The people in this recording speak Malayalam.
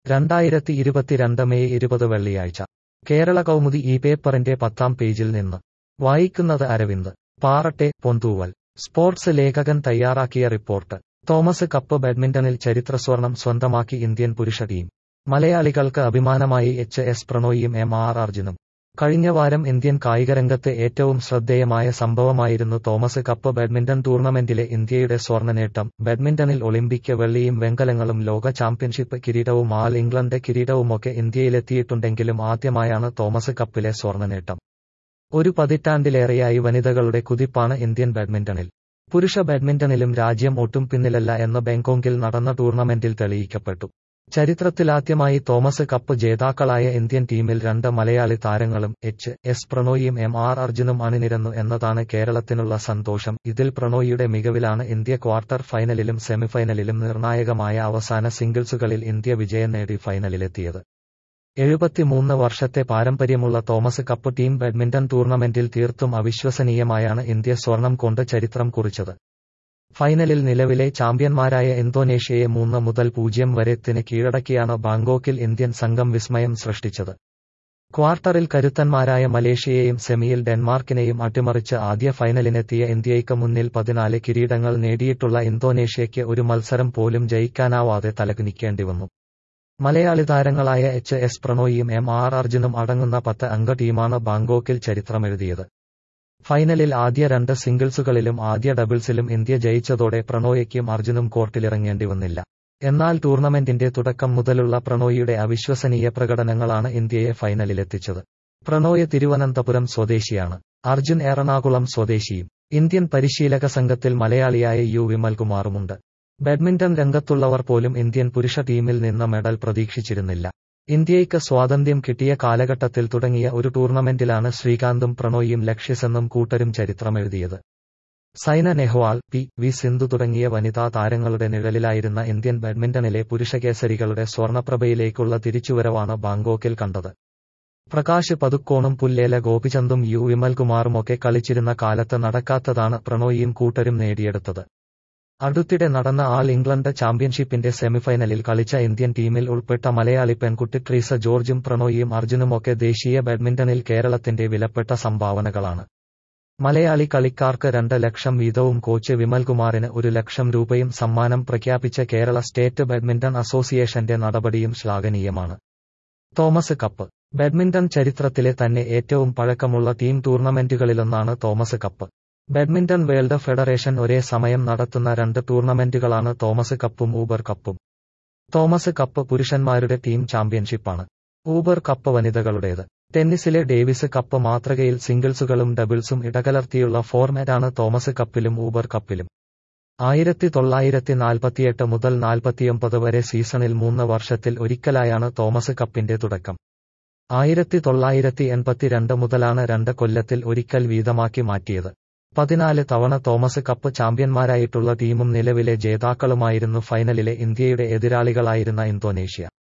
രണ്ടായിരത്തി ഇരുപത്തിരണ്ട് മെയ് ഇരുപത് വെള്ളിയാഴ്ച കേരള കൗമുദി ഈ പേപ്പറിന്റെ പത്താം പേജിൽ നിന്ന് വായിക്കുന്നത് അരവിന്ദ് പാറട്ടെ പൊന്തൂവൽ സ്പോർട്സ് ലേഖകൻ തയ്യാറാക്കിയ റിപ്പോർട്ട് തോമസ് കപ്പ് ബാഡ്മിന്റണിൽ ചരിത്രസ്വർണം സ്വന്തമാക്കി ഇന്ത്യൻ പുരുഷ ടീം മലയാളികൾക്ക് അഭിമാനമായി എച്ച് എസ് പ്രണോയിയും എം ആർ അർജുനും കഴിഞ്ഞ വാരം ഇന്ത്യൻ കായികരംഗത്തെ ഏറ്റവും ശ്രദ്ധേയമായ സംഭവമായിരുന്നു തോമസ് കപ്പ് ബാഡ്മിന്റൺ ടൂർണമെന്റിലെ ഇന്ത്യയുടെ സ്വർണ്ണ നേട്ടം ബാഡ്മിന്റണിൽ ഒളിമ്പിക് വെള്ളിയും വെങ്കലങ്ങളും ലോക ചാമ്പ്യൻഷിപ്പ് കിരീടവും ആൾ ഇംഗ്ലണ്ട് കിരീടവുമൊക്കെ ഇന്ത്യയിലെത്തിയിട്ടുണ്ടെങ്കിലും ആദ്യമായാണ് തോമസ് കപ്പിലെ സ്വർണ്ണ നേട്ടം ഒരു പതിറ്റാണ്ടിലേറെയായി വനിതകളുടെ കുതിപ്പാണ് ഇന്ത്യൻ ബാഡ്മിന്റണിൽ പുരുഷ ബാഡ്മിന്റണിലും രാജ്യം ഒട്ടും പിന്നിലല്ല എന്ന് ബാങ്കോക്കിൽ നടന്ന ടൂർണമെന്റിൽ തെളിയിക്കപ്പെട്ടു ചരിത്രത്തിലാദ്യമായി തോമസ് കപ്പ് ജേതാക്കളായ ഇന്ത്യൻ ടീമിൽ രണ്ട് മലയാളി താരങ്ങളും എച്ച് എസ് പ്രണോയിയും എം ആർ അർജുനും അണിനിരന്നു എന്നതാണ് കേരളത്തിനുള്ള സന്തോഷം ഇതിൽ പ്രണോയിയുടെ മികവിലാണ് ഇന്ത്യ ക്വാർട്ടർ ഫൈനലിലും സെമിഫൈനലിലും നിർണായകമായ അവസാന സിംഗിൾസുകളിൽ ഇന്ത്യ വിജയം നേടി ഫൈനലിലെത്തിയത് എഴുപത്തിമൂന്ന് വർഷത്തെ പാരമ്പര്യമുള്ള തോമസ് കപ്പ് ടീം ബാഡ്മിന്റൺ ടൂർണമെന്റിൽ തീർത്തും അവിശ്വസനീയമായാണ് ഇന്ത്യ സ്വർണം കൊണ്ട് ചരിത്രം കുറിച്ചത് ഫൈനലിൽ നിലവിലെ ചാമ്പ്യന്മാരായ ഇന്തോനേഷ്യയെ മൂന്ന് മുതൽ പൂജ്യം വരെത്തിന് കീഴടക്കിയാണ് ബാങ്കോക്കിൽ ഇന്ത്യൻ സംഘം വിസ്മയം സൃഷ്ടിച്ചത് ക്വാർട്ടറിൽ കരുത്തന്മാരായ മലേഷ്യയെയും സെമിയിൽ ഡെൻമാർക്കിനെയും അട്ടിമറിച്ച് ആദ്യ ഫൈനലിനെത്തിയ ഇന്ത്യയ്ക്ക് മുന്നിൽ പതിനാല് കിരീടങ്ങൾ നേടിയിട്ടുള്ള ഇന്തോനേഷ്യയ്ക്ക് ഒരു മത്സരം പോലും ജയിക്കാനാവാതെ തലകുനിക്കേണ്ടി വന്നു മലയാളി താരങ്ങളായ എച്ച് എസ് പ്രണോയിയും എം ആർ അർജുനും അടങ്ങുന്ന പത്ത് അംഗ ടീമാണ് ബാങ്കോക്കിൽ ചരിത്രമെഴുതിയത് ഫൈനലിൽ ആദ്യ രണ്ട് സിംഗിൾസുകളിലും ആദ്യ ഡബിൾസിലും ഇന്ത്യ ജയിച്ചതോടെ പ്രണോയ്ക്കും അർജുനും കോർട്ടിലിറങ്ങേണ്ടി വന്നില്ല എന്നാൽ ടൂർണമെന്റിന്റെ തുടക്കം മുതലുള്ള പ്രണോയിയുടെ അവിശ്വസനീയ പ്രകടനങ്ങളാണ് ഇന്ത്യയെ ഫൈനലിലെത്തിച്ചത് പ്രണോയ് തിരുവനന്തപുരം സ്വദേശിയാണ് അർജുൻ എറണാകുളം സ്വദേശിയും ഇന്ത്യൻ പരിശീലക സംഘത്തിൽ മലയാളിയായ യു വിമൽകുമാറുമുണ്ട് ബാഡ്മിന്റൺ രംഗത്തുള്ളവർ പോലും ഇന്ത്യൻ പുരുഷ ടീമിൽ നിന്ന് മെഡൽ പ്രതീക്ഷിച്ചിരുന്നില്ല ഇന്ത്യയ്ക്ക് സ്വാതന്ത്ര്യം കിട്ടിയ കാലഘട്ടത്തിൽ തുടങ്ങിയ ഒരു ടൂർണമെന്റിലാണ് ശ്രീകാന്തും പ്രണോയും ലക്ഷ്യസെന്നും കൂട്ടരും ചരിത്രമെഴുതിയത് സൈന നെഹ്വാൾ പി വി സിന്ധു തുടങ്ങിയ വനിതാ താരങ്ങളുടെ നിഴലിലായിരുന്ന ഇന്ത്യൻ ബാഡ്മിന്റണിലെ പുരുഷകേസരികളുടെ സ്വർണപ്രഭയിലേക്കുള്ള തിരിച്ചുവരവാണ് ബാങ്കോക്കിൽ കണ്ടത് പ്രകാശ് പതുക്കോണും പുല്ലേല ഗോപിചന്ദും യു വിമൽകുമാറുമൊക്കെ കളിച്ചിരുന്ന കാലത്ത് നടക്കാത്തതാണ് പ്രണോയിയും കൂട്ടരും നേടിയെടുത്തത് അടുത്തിടെ നടന്ന ആൾ ഇംഗ്ലണ്ട് ചാമ്പ്യൻഷിപ്പിന്റെ സെമിഫൈനലിൽ കളിച്ച ഇന്ത്യൻ ടീമിൽ ഉൾപ്പെട്ട മലയാളി പെൺകുട്ടി ട്രീസ ജോർജും പ്രണോയിയും അർജുനുമൊക്കെ ദേശീയ ബാഡ്മിന്റണിൽ കേരളത്തിന്റെ വിലപ്പെട്ട സംഭാവനകളാണ് മലയാളി കളിക്കാർക്ക് രണ്ട് ലക്ഷം വീതവും കോച്ച് വിമൽകുമാറിന് ഒരു ലക്ഷം രൂപയും സമ്മാനം പ്രഖ്യാപിച്ച കേരള സ്റ്റേറ്റ് ബാഡ്മിന്റൺ അസോസിയേഷന്റെ നടപടിയും ശ്ലാഘനീയമാണ് തോമസ് കപ്പ് ബാഡ്മിന്റൺ ചരിത്രത്തിലെ തന്നെ ഏറ്റവും പഴക്കമുള്ള ടീം ടൂർണമെന്റുകളിലൊന്നാണ് Thomas cup badminton world federation ഒരേ സമയം നടത്തുന്ന രണ്ട് ടൂർണമെന്റുകളാണ് തോമസ് കപ്പും ഊബർ കപ്പും തോമസ് കപ്പ് പുരുഷന്മാരുടെ ടീം ചാമ്പ്യൻഷിപ്പാണ് ഊബർ കപ്പ് വനിതകളുടേത് ടെന്നീസിലെ ഡേവിസ് കപ്പ് മാതൃകയിൽ സിംഗിൾസുകളും ഡബിൾസും ഇടകലർത്തിയുള്ള ഫോർമാറ്റാണ് തോമസ് കപ്പിലും ഊബർ കപ്പിലും ആയിരത്തി തൊള്ളായിരത്തി നാൽപ്പത്തിയെട്ട് മുതൽ നാൽപ്പത്തിയൊമ്പത് വരെ സീസണിൽ മൂന്ന് വർഷത്തിൽ ഒരിക്കലായാണ് തോമസ് കപ്പിന്റെ തുടക്കം ആയിരത്തി തൊള്ളായിരത്തി എൺപത്തിരണ്ട് മുതലാണ് രണ്ട് കൊല്ലത്തിൽ ഒരിക്കൽ വീതമാക്കി മാറ്റിയത് പതിനാല് തവണ തോമസ് കപ്പ് ചാമ്പ്യന്മാരായിട്ടുള്ള ടീമും നിലവിലെ ജേതാക്കളുമായിരുന്നു ഫൈനലിലെ ഇന്ത്യയുടെ എതിരാളികളായിരുന്ന ഇന്തോനേഷ്യ